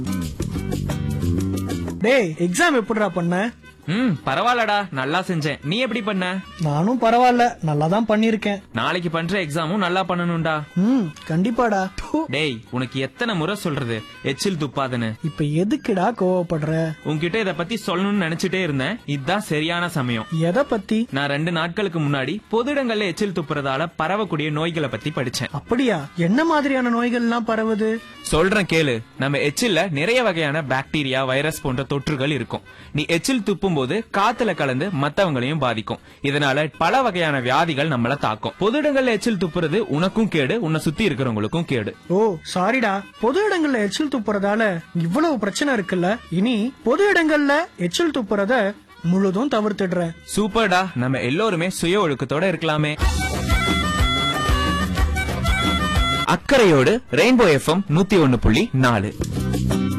டேய் எக்ஸாம் எப்படிடா பண்ண ம் பரவாயில்லடா நல்லா செஞ்சேன் நீ எப்படி பண்ண நானும் பரவாயில்ல நல்லா தான் பண்ணிருக்கேன் நாளைக்கு பண்ற எக்ஸாமும் நல்லா பண்ணணும்டா ம் கண்டிப்பாடா ப்பு. டேய் உனக்கு எத்தனை முறை சொல்றது எச்சில் துப்பாதுன்னு இப்ப எதுக்குடா கோவப்படுற உன்கிட்ட இத பத்தி சொல்லணும்னு நினைச்சிட்டே இருந்தேன் இதுதான் சரியான சமயம் எதை பத்தி நான் ரெண்டு நாட்களுக்கு முன்னாடி பொது இடங்கள்ல எச்சில் துப்புறதால பரவக்கூடிய நோய்களை பத்தி படிச்சேன் அப்படியா என்ன மாதிரியான நோய்கள்லாம் பரவுது சொல்றேன் கேளு நம்ம எச்சில்ல நிறைய வகையான பாக்டீரியா வைரஸ் போன்ற தொற்றுகள் இருக்கும் நீ எச்சில் துப்பும் போது காத்துல கலந்து மத்தவங்களையும் பாதிக்கும் இதனால பல வகையான வியாதிகள் நம்மள தாக்கும் பொது இடங்கள்ல எச்சில் துப்புறது உனக்கும் கேடு உன்னை சுத்தி இருக்கிறவங்களுக்கும் கேடு ஓ சாரிடா பொது இடங்கள்ல எச்சில் துப்புறதால இவ்வளவு பிரச்சனை இருக்குல்ல இனி பொது இடங்கள்ல எச்சில் துப்புறத முழுதும் தவிர்த்துடுறேன் சூப்பர்டா நம்ம எல்லோருமே சுய ஒழுக்கத்தோட இருக்கலாமே அக்கறையோடு ரெயின்போ எஃப்எம் நூத்தி ஒன்னு புள்ளி நாலு